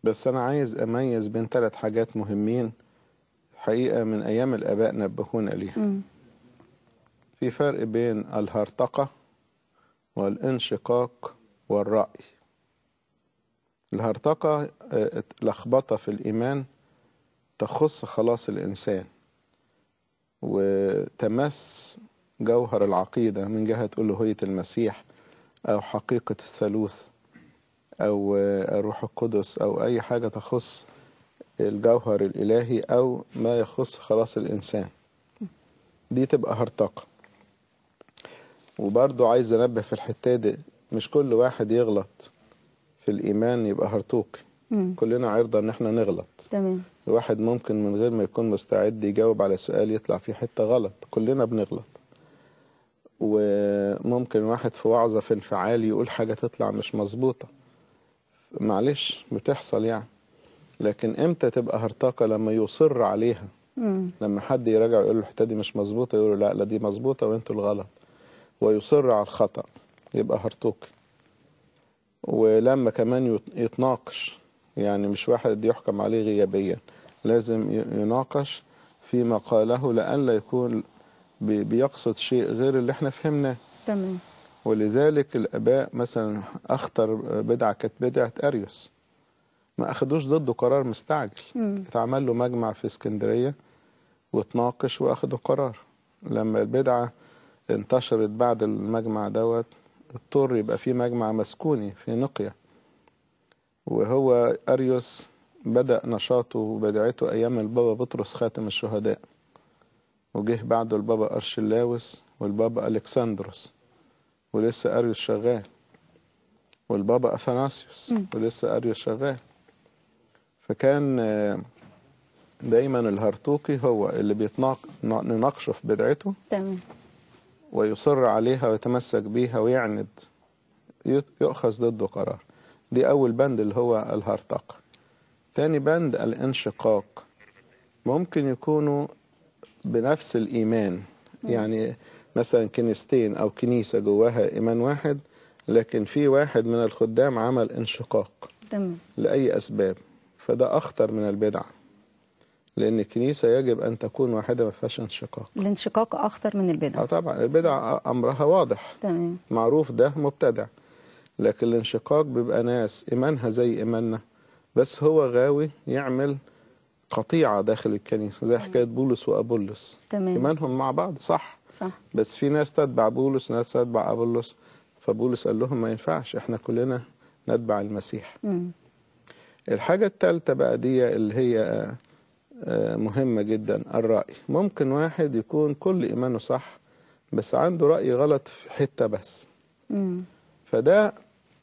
بس أنا عايز أميز بين ثلاث حاجات مهمين حقيقة من أيام الآباء نبهونا ليها مم. في فرق بين الهرطقة والانشقاق والرأي الهرطقة آه، لخبطة في الإيمان تخص خلاص الإنسان وتمس جوهر العقيدة من جهة ألوهية المسيح أو حقيقة الثالوث أو آه، الروح القدس أو أي حاجة تخص الجوهر الإلهي أو ما يخص خلاص الإنسان دي تبقى هرطقة وبرضو عايز أنبه في الحتة دي مش كل واحد يغلط في الإيمان يبقى هرطوقي مم. كلنا عرضة إن احنا نغلط تمام الواحد ممكن من غير ما يكون مستعد يجاوب على سؤال يطلع فيه حتة غلط كلنا بنغلط وممكن واحد في وعظة في انفعال يقول حاجة تطلع مش مظبوطة معلش بتحصل يعني لكن امتى تبقى هرطقة لما يصر عليها مم. لما حد يراجع يقول له الحته دي مش مظبوطه يقول له لا لا دي مظبوطه وانتوا الغلط ويصر على الخطا يبقى هرطوقي ولما كمان يت- يتناقش يعني مش واحد يحكم عليه غيابيا لازم ي- يناقش فيما قاله لئلا يكون بي- بيقصد شيء غير اللي احنا فهمناه تمام ولذلك الآباء مثلا أخطر بدعة كانت بدعة أريوس ما أخدوش ضده قرار مستعجل مم. اتعمل له مجمع في اسكندرية واتناقش واخدوا قرار لما البدعة انتشرت بعد المجمع دوت اضطر يبقى في مجمع مسكوني في نقية وهو أريوس بدأ نشاطه وبدعته أيام البابا بطرس خاتم الشهداء وجه بعده البابا أرشلاوس والبابا ألكسندروس ولسه أريوس شغال والبابا أثناسيوس مم. ولسه أريوس شغال فكان آه، دايما الهرطوقي هو اللي بيتناق ن- نناقشه في بدعته تمام ويصر عليها ويتمسك بيها ويعند يت- يؤخذ ضده قرار دي أول بند اللي هو الهرطقة تاني بند الانشقاق ممكن يكونوا بنفس الإيمان يعني مثلا كنيستين أو كنيسة جواها إيمان واحد لكن في واحد من الخدام عمل انشقاق تمام لأي أسباب فده أخطر من البدعة لأن الكنيسة يجب أن تكون واحدة ما فيهاش انشقاق الانشقاق اخطر من اه البدع طبعا البدع أمرها واضح تمام معروف ده مبتدع لكن الانشقاق بيبقى ناس إيمانها زي إيماننا بس هو غاوي يعمل قطيعة داخل الكنيسة زي حكاية بولس وأبولس تمام إيمانهم مع بعض صح صح بس في ناس تتبع بولس وناس تتبع أبولس فبولس قال لهم ما ينفعش احنا كلنا نتبع المسيح مم. الحاجة التالتة بقى دي اللي هي آه، آه، مهمة جدا الرأي ممكن واحد يكون كل إيمانه صح بس عنده رأي غلط في حتة بس مم. فده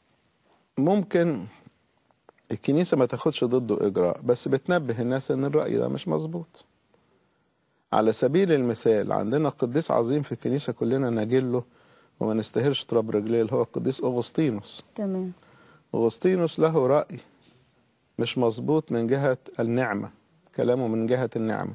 ممكن الكنيسة ما تاخدش ضده إجراء بس بتنبه الناس إن الرأي ده مش مظبوط على سبيل المثال عندنا قديس عظيم في الكنيسة كلنا نجله وما نستاهلش تراب رجليه اللي هو القديس أغسطينوس تمام أغسطينوس له رأي مش مظبوط من جهة النعمة كلامه من جهة النعمة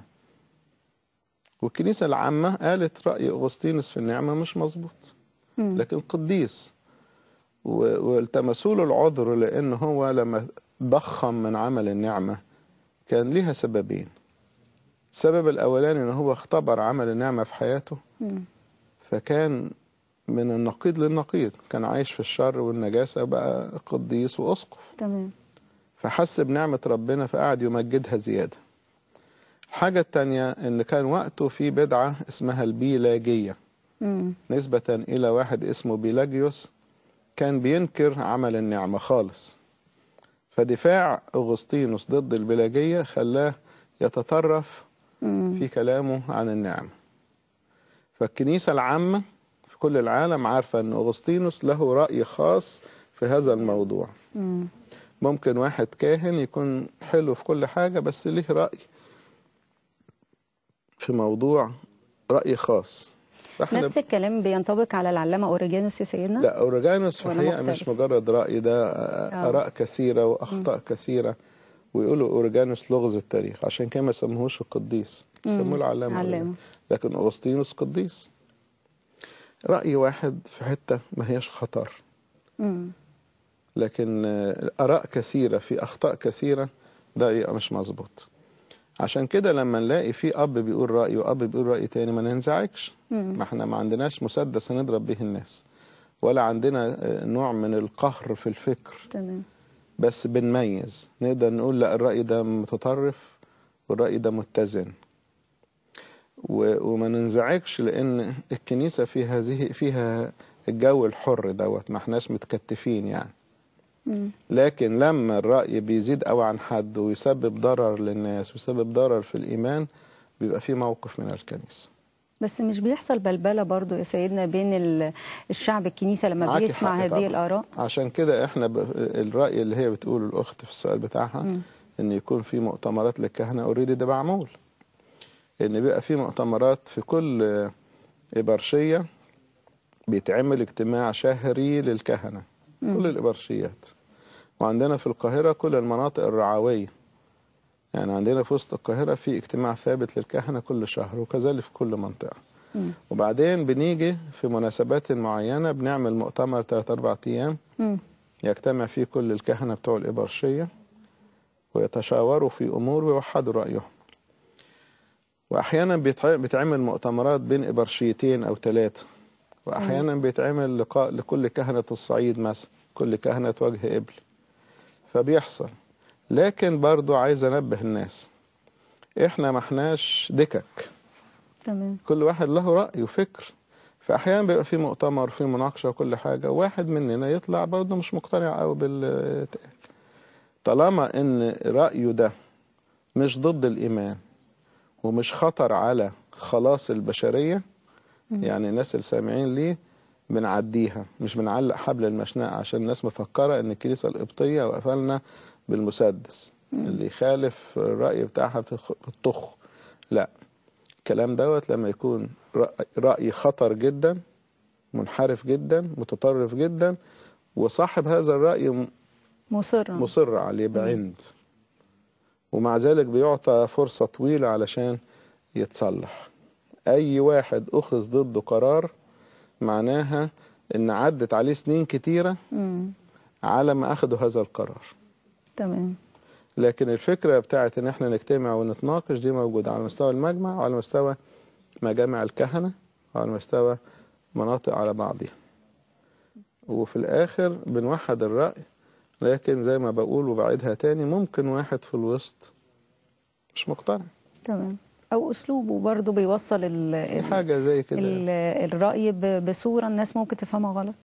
والكنيسة العامة قالت رأي أغسطينوس في النعمة مش مظبوط مم. لكن قديس و- والتمسوا له العذر لأن هو لما ضخم من عمل النعمة كان ليها سببين السبب الأولاني إن هو اختبر عمل النعمة في حياته مم. فكان من النقيض للنقيض كان عايش في الشر والنجاسة بقى قديس وأسقف تمام فحس بنعمة ربنا فقعد يمجدها زيادة الحاجة التانية إن كان وقته في بدعة اسمها البيلاجية مم. نسبة إلى واحد اسمه بيلاجيوس كان بينكر عمل النعمة خالص فدفاع أغسطينوس ضد البيلاجية خلاه يتطرف مم. في كلامه عن النعمة فالكنيسة العامة في كل العالم عارفة أن أغسطينوس له رأي خاص في هذا الموضوع مم. ممكن واحد كاهن يكون حلو في كل حاجة بس ليه رأي في موضوع رأي خاص فاحنا نفس الكلام بينطبق على العلامة أوريجانوس يا سيدنا لا أورجانوس في ولا الحقيقة مختلف؟ مش مجرد رأي ده آه. آراء كثيرة وأخطاء كثيرة ويقولوا أورجانوس لغز التاريخ عشان كده ما سموهوش القديس مم. سموه العلامة علامة لكن أغسطينوس قديس رأي واحد في حتة ما هيش خطر مم. لكن آه، آراء كثيرة في أخطاء كثيرة ده يبقى مش مظبوط عشان كده لما نلاقي في أب بيقول رأي وأب بيقول رأي تاني ما ننزعجش مم. ما احنا ما عندناش مسدس هنضرب به الناس ولا عندنا آه، نوع من القهر في الفكر تمام بس بنميز نقدر نقول لا الرأي ده متطرف والرأي ده متزن و- وما ننزعجش لأن الكنيسة في هذه فيها الجو الحر دوت ما احناش متكتفين يعني مم. لكن لما الرأي بيزيد قوي عن حد ويسبب ضرر للناس ويسبب ضرر في الإيمان بيبقى في موقف من الكنيسة بس مش بيحصل بلبلة برضو يا سيدنا بين ال- الشعب الكنيسة لما معاكي بيسمع حق هذه طبعا. الآراء عشان كده احنا ب... الرأي اللي هي بتقوله الأخت في السؤال بتاعها مم. ان يكون في مؤتمرات للكهنة اوريدي ده معمول ان بيبقى في مؤتمرات في كل إبرشية بيتعمل اجتماع شهري للكهنة مم. كل الإبرشيات وعندنا في القاهرة كل المناطق الرعوية يعني عندنا في وسط القاهرة في اجتماع ثابت للكهنة كل شهر وكذلك في كل منطقة مم. وبعدين بنيجي في مناسبات معينة بنعمل مؤتمر 3 4 أيام مم. يجتمع فيه كل الكهنة بتوع الإبرشية ويتشاوروا في أمور ويوحدوا رأيهم وأحيانا بيتع- بيتعمل مؤتمرات بين إبرشيتين أو ثلاثة وأحيانا بيتعمل لقاء لكل كهنة الصعيد مثلا كل كهنة وجه إبل فبيحصل لكن برضو عايز أنبه الناس إحنا ما احناش دكك تمام كل واحد له رأي وفكر فأحيانا بيبقى في مؤتمر في مناقشة وكل حاجة واحد مننا يطلع برضه مش مقتنع قوي بال طالما إن رأيه ده مش ضد الإيمان ومش خطر على خلاص البشرية مم. يعني الناس اللي سامعين ليه بنعديها مش بنعلق حبل المشنقة عشان الناس مفكرة إن الكنيسة القبطية وقفلنا بالمسدس مم. اللي يخالف الرأي بتاعها بتخ- بتطخ لا الكلام دوت لما يكون رأي- رأي خطر جدا منحرف جدا متطرف جدا وصاحب هذا الرأي م- مصر مصر عليه بعند ومع ذلك بيعطى فرصة طويلة علشان يتصلح أي واحد أخذ ضده قرار معناها إن عدت عليه سنين كتيرة مم. على ما أخذوا هذا القرار تمام لكن الفكرة بتاعت إن إحنا نجتمع ونتناقش دي موجودة على مستوى المجمع وعلى مستوى مجامع الكهنة وعلى مستوى مناطق على بعضها وفي الآخر بنوحد الرأي لكن زي ما بقول وبعيدها تاني ممكن واحد في الوسط مش مقتنع تمام او اسلوبه برضو بيوصل ال... في ال... حاجة زي كده ال... الرأي ب... بصورة الناس ممكن تفهمها غلط